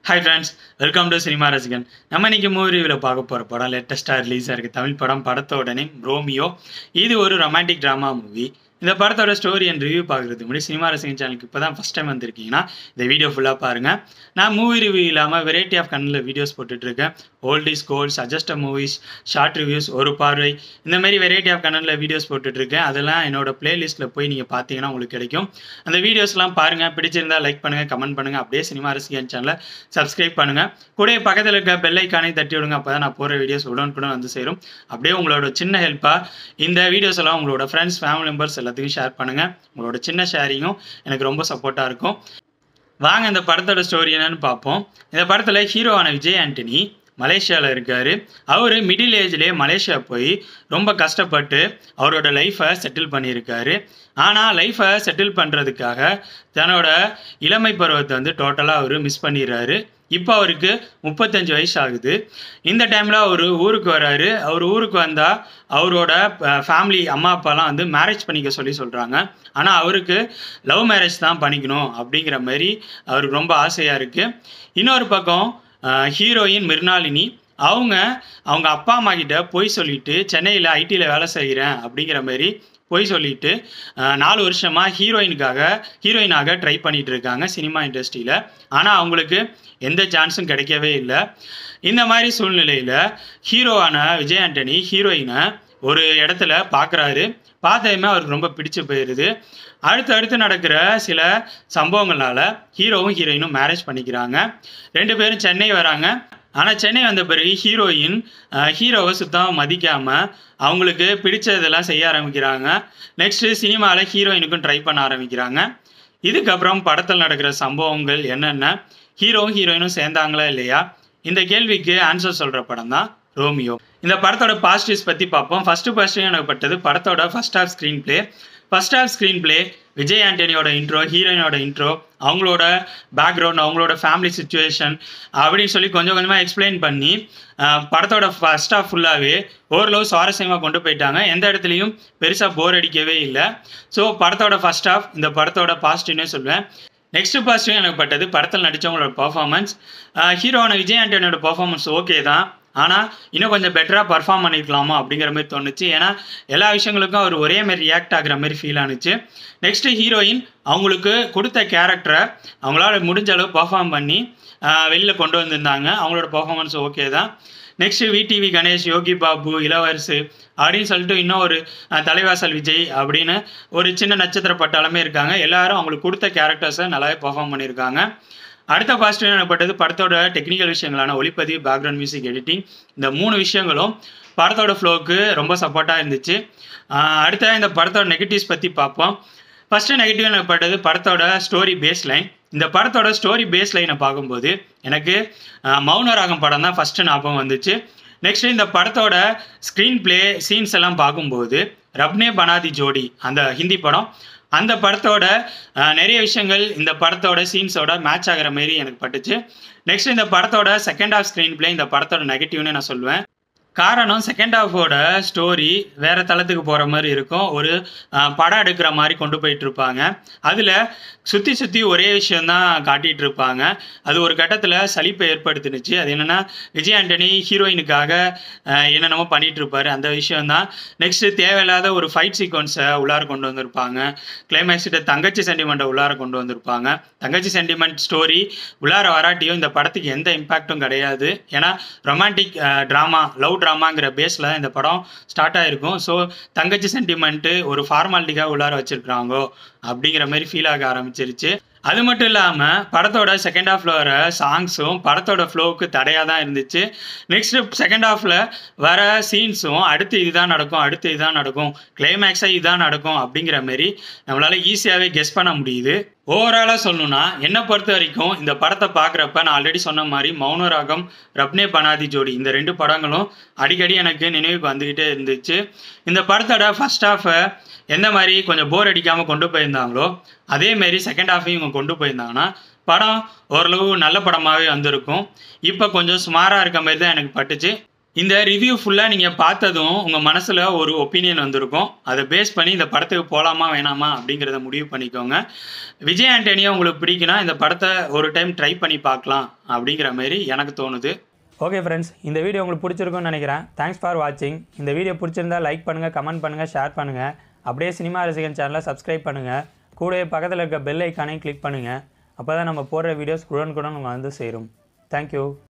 hi friends welcome to cinema ரசிகன் நம்ம இன்னைக்கு மூவி ரிவ்யூவில் பார்க்க போகிற படம் லேட்டஸ்ட்டாக ரிலீஸ் ஆயிருக்கு தமிழ் படம் படத்தோட நேம் ரோமியோ இது ஒரு ரொமான்டிக் ட்ராமா மூவி இந்த படத்தோட ஸ்டோரி அண்ட் ரிவ்யூ பார்க்குறதுக்கு முன்னாடி சினிமா ரசிகன் சேனலுக்கு இப்போ தான் ஃபஸ்ட் டைம் வந்திருக்கீங்கன்னா இந்த வீடியோ ஃபுல்லாக பாருங்கள் நான் மூவி ரிவ்யூ இல்லாமல் வெரைட்டி ஆஃப் கண்ணில் வீடியோஸ் போட்டுட்ருக்கேன் oldies gold suggest movies short reviews ஒரு பார்வை இந்த மாதிரி வெரைட்டி ஆஃப் கண்ணில் வீடியோஸ் போட்டுட்ருக்கேன் அதெல்லாம் என்னோட பிளேலிஸ்ட்டில் போய் நீங்கள் பார்த்தீங்கன்னா உங்களுக்கு கிடைக்கும் அந்த வீடியோஸ்லாம் பாருங்கள் பிடிச்சிருந்தா லைக் பண்ணுங்கள் கமெண்ட் பண்ணுங்கள் அப்படியே சினிமா ரசிகன் சேனலை சப்ஸ்கிரைப் பண்ணுங்கள் கூட பக்கத்தில் இருக்க பெல் ஐக்கானை தட்டி விடுங்க அப்போ தான் நான் போகிற வீடியோஸ் உடனுக்குடன் வந்து சேரும் அப்படியே உங்களோட சின்ன ஹெல்ப்பாக இந்த வீடியோஸ் எல்லாம் உங்களோட ஃப்ரெண்ட்ஸ் ஃபேமிலி மெம்பர்ஸ் எல்லாத்துக்கும் ஷேர் பண்ணுங்கள் உங்களோட சின்ன ஷேரிங்கும் எனக்கு ரொம்ப சப்போர்ட்டாக இருக்கும் வாங்க இந்த படத்தோட ஸ்டோரி என்னன்னு பார்ப்போம் இந்த படத்தில் ஹீரோவான விஜய் ஆண்டனி மலேசியாவில் இருக்கார் அவர் மிடில் ஏஜ்லேயே மலேசியா போய் ரொம்ப கஷ்டப்பட்டு அவரோட லைஃப்பை செட்டில் பண்ணியிருக்காரு ஆனால் லைஃப்பை செட்டில் பண்ணுறதுக்காக தன்னோட இளமை பருவத்தை வந்து டோட்டலாக அவர் மிஸ் பண்ணிடுறாரு இப்போ அவருக்கு முப்பத்தஞ்சு வயசு ஆகுது இந்த டைமில் அவர் ஊருக்கு வராரு அவர் ஊருக்கு வந்தால் அவரோட ஃபேமிலி அம்மா அப்பாலாம் வந்து மேரேஜ் பண்ணிக்க சொல்லி சொல்கிறாங்க ஆனால் அவருக்கு லவ் மேரேஜ் தான் பண்ணிக்கணும் அப்படிங்கிற மாதிரி அவருக்கு ரொம்ப ஆசையாக இருக்குது இன்னொரு பக்கம் ஹீரோயின் மிர்னாலினி அவங்க அவங்க அப்பா அம்மா கிட்ட போய் சொல்லிட்டு சென்னையில் ஐடியில் வேலை செய்கிறேன் அப்படிங்கிற மாதிரி போய் சொல்லிட்டு நாலு வருஷமாக ஹீரோயினுக்காக ஹீரோயினாக ட்ரை பண்ணிட்டு இருக்காங்க சினிமா இண்டஸ்ட்ரியில் ஆனால் அவங்களுக்கு எந்த சான்ஸும் கிடைக்கவே இல்லை இந்த மாதிரி சூழ்நிலையில் ஹீரோவான விஜய் ஆண்டனி ஹீரோயினை ஒரு இடத்துல பார்க்குறாரு பார்த்ததுமே அவருக்கு ரொம்ப பிடிச்சு போயிடுது அடுத்து அடுத்து நடக்கிற சில சம்பவங்களால ஹீரோவும் ஹீரோயினும் மேரேஜ் பண்ணிக்கிறாங்க ரெண்டு பேரும் சென்னை வராங்க ஆனால் சென்னை வந்த பிறகு ஹீரோயின் ஹீரோவை சுத்தமாக மதிக்காமல் அவங்களுக்கு பிடிச்சதெல்லாம் செய்ய ஆரம்பிக்கிறாங்க நெக்ஸ்ட்டு சினிமாவில் ஹீரோயினுக்கும் ட்ரை பண்ண ஆரம்பிக்கிறாங்க இதுக்கப்புறம் படத்தில் நடக்கிற சம்பவங்கள் என்னென்ன ஹீரோவும் ஹீரோயினும் சேர்ந்தாங்களா இல்லையா இந்த கேள்விக்கு ஆன்சர் சொல்கிற படம் தான் ரோமியோ இந்த படத்தோட பாசிட்டிவ்ஸ் பற்றி பார்ப்போம் ஃபஸ்ட்டு பாசிட்டிவ் எனப்பட்டது படத்தோட first half screen play first half screen play Vijay ஆண்டனியோட இன்ட்ரோ ஹீரோயினோட இன்ட்ரோ அவங்களோட பேக்ரவுண்ட் அவங்களோட ஃபேமிலி சுச்சுவேஷன் அப்படின்னு சொல்லி கொஞ்சம் கொஞ்சமாக எக்ஸ்பிளைன் பண்ணி படத்தோட ஃபஸ்ட் ஹாஃப் ஃபுல்லாகவே ஓரளவு சுவாரஸ்யமாக கொண்டு போயிட்டாங்க எந்த இடத்துலையும் பெருசாக போர் அடிக்கவே இல்லை ஸோ படத்தோட ஃபஸ்ட் ஹாஃப் இந்த படத்தோட பாசிட்டிவ்னே சொல்லுவேன் நெக்ஸ்ட் பாசிட்டிவ் எனக்கு பட்டது படத்தில் நடித்தவங்களோட பர்ஃபார்மன்ஸ் ஹீரோவான விஜய் ஆண்டனியோட பர்ஃபார்மன்ஸ் ஓகே தான் ஆனால் இன்னும் கொஞ்சம் பெட்டராக பர்ஃபார்ம் பண்ணியிருக்கலாமா அப்படிங்கிற மாதிரி தோணுச்சு ஏன்னா எல்லா விஷயங்களுக்கும் அவர் ஒரே மாதிரி ரியாக்ட் ஆகிற மாதிரி ஃபீல் ஆனிச்சு நெக்ஸ்ட்டு ஹீரோயின் அவங்களுக்கு கொடுத்த கேரக்டரை அவங்களால முடிஞ்ச அளவு பர்ஃபார்ம் பண்ணி வெளியில் கொண்டு வந்திருந்தாங்க அவங்களோட பர்ஃபார்மன்ஸ் ஓகே தான் நெக்ஸ்ட் விடிவி கணேஷ் யோகி பாபு இளவரசு அப்படின்னு சொல்லிட்டு இன்னும் ஒரு தலைவாசல் விஜய் அப்படின்னு ஒரு சின்ன நட்சத்திர பட்டாளமே இருக்காங்க எல்லாரும் அவங்களுக்கு கொடுத்த கேரக்டர்ஸை நல்லாவே பர்ஃபார்ம் பண்ணியிருக்காங்க அடுத்த பாசிட்டிவ் எனப்பட்டது படத்தோட டெக்னிக்கல் விஷயங்களான ஒளிப்பதிவு பேக்ரவுண்ட் மியூசிக் எடிட்டிங் இந்த மூணு விஷயங்களும் படத்தோட ஃப்ளோவுக்கு ரொம்ப சப்போர்ட்டாக இருந்துச்சு அடுத்த இந்த படத்தோட நெகட்டிவ்ஸ் பற்றி பார்ப்போம் ஃபஸ்ட்டு நெகட்டிவ் எனப்பட்டது படத்தோட ஸ்டோரி பேஸ் லைன் இந்த படத்தோட ஸ்டோரி பேஸ் லைனை பார்க்கும்போது எனக்கு மௌனராகம் படம் தான் ஃபஸ்ட்டு ஞாபகம் வந்துச்சு நெக்ஸ்ட் இந்த படத்தோட ஸ்க்ரீன் பிளே சீன்ஸ் எல்லாம் பார்க்கும்போது ரப்னே பனாதி ஜோடி அந்த ஹிந்தி படம் அந்த படத்தோட நிறைய விஷயங்கள் இந்த படத்தோட சீன்ஸோட மேட்ச் ஆகிற மாரி எனக்கு பட்டுச்சு நெக்ஸ்ட் இந்த படத்தோட செகண்ட் ஹாஃப் ஸ்க்ரீன் பிளே இந்த படத்தோட நெகட்டிவ்னு நான் சொல்லுவேன் காரணம் செகண்ட் ஹாஃபோட ஸ்டோரி வேறு தளத்துக்கு போகிற மாதிரி இருக்கும் ஒரு படம் எடுக்கிற மாதிரி கொண்டு போயிட்டு இருப்பாங்க அதில் சுற்றி சுற்றி ஒரே விஷயந்தான் காட்டிகிட்டு இருப்பாங்க அது ஒரு கட்டத்தில் சலிப்பை ஏற்படுத்தினுச்சு அது என்னென்னா விஜய் ஆண்டனி ஹீரோயினுக்காக என்னென்னமோ பண்ணிகிட்டு இருப்பார் அந்த விஷயந்தான் நெக்ஸ்ட்டு தேவையில்லாத ஒரு ஃபைட் சீக்வன்ஸை உள்ளார கொண்டு வந்திருப்பாங்க கிளைமேக்ஸ்கிட்ட தங்கச்சி சென்டிமெண்ட்டை உள்ளார கொண்டு வந்திருப்பாங்க தங்கச்சி சென்டிமெண்ட் ஸ்டோரி உள்ளார வராட்டியும் இந்த படத்துக்கு எந்த இம்பாக்டும் கிடையாது ஏன்னா ரொமான்டிக் ட்ராமா லவ் ட்ராமாங்கிற பேஸில் இந்த படம் ஸ்டார்ட் ஆகிருக்கும் ஸோ தங்கச்சி சென்டிமெண்ட்டு ஒரு ஃபார்மாலிட்டிக்காக உள்ளார வச்சுருக்குறாங்கோ அப்படிங்கிற மாதிரி ஃபீல் ஆக ஆரம்பிச்சிருச்சு அது மட்டும் இல்லாமல் படத்தோட செகண்ட் ஹாஃபில் வர சாங்ஸும் படத்தோட ஃப்ளோவுக்கு தடையாக தான் இருந்துச்சு நெக்ஸ்ட் செகண்ட் ஹாஃபில் வர சீன்ஸும் அடுத்து இதுதான் நடக்கும் அடுத்து இதுதான் நடக்கும் கிளைமேக்ஸாக இதுதான் நடக்கும் அப்படிங்கிற மாரி நம்மளால் ஈஸியாகவே கெஸ் பண்ண முடியுது ஓவராலாக சொல்லணும்னா என்னை பொறுத்த வரைக்கும் இந்த படத்தை பார்க்குறப்ப நான் ஆல்ரெடி சொன்ன மாதிரி மௌனராகம் ரப்னே பனாதி ஜோடி இந்த ரெண்டு படங்களும் அடிக்கடி எனக்கு நினைவுக்கு வந்துக்கிட்டே இருந்துச்சு இந்த படத்தோட ஃபஸ்ட் ஹாஃபை எந்த மாதிரி கொஞ்சம் போர் அடிக்காமல் கொண்டு போயிருந்தாங்களோ அதேமாரி செகண்ட் ஹாஃபையும் இவங்க கொண்டு போயிருந்தாங்கன்னா படம் ஓரளவு நல்ல படமாகவே வந்திருக்கும் இப்போ கொஞ்சம் சுமாராக இருக்க மாதிரி தான் எனக்கு பட்டுச்சு இந்த ரிவ்யூ ஃபுல்லாக நீங்கள் பார்த்ததும் உங்கள் மனசில் ஒரு ஒப்பீனியன் வந்திருக்கும் அதை பேஸ் பண்ணி இந்த படத்துக்கு போகலாமா வேணாமா அப்படிங்கிறத முடிவு பண்ணிக்கோங்க விஜய் ஆண்டனியை உங்களுக்கு பிடிக்குன்னா இந்த படத்தை ஒரு டைம் ட்ரை பண்ணி பார்க்கலாம் அப்படிங்கிற மாதிரி எனக்கு தோணுது ஓகே ஃப்ரெண்ட்ஸ் இந்த வீடியோ உங்களுக்கு பிடிச்சிருக்கும்னு நினைக்கிறேன் தேங்க்ஸ் ஃபார் வாட்சிங் இந்த வீடியோ பிடிச்சிருந்தா லைக் பண்ணுங்கள் கமெண்ட் பண்ணுங்கள் ஷேர் பண்ணுங்கள் அப்படியே சினிமா ரசிகன் சேனலை சப்ஸ்கிரைப் பண்ணுங்கள் கூடவே பக்கத்தில் இருக்க பெல் ஐக்கானையும் கிளிக் பண்ணுங்கள் அப்போ தான் நம்ம போடுற வீடியோஸ் உடனுக்குடன் உங்களை வந்து சேரும் தேங்க்யூ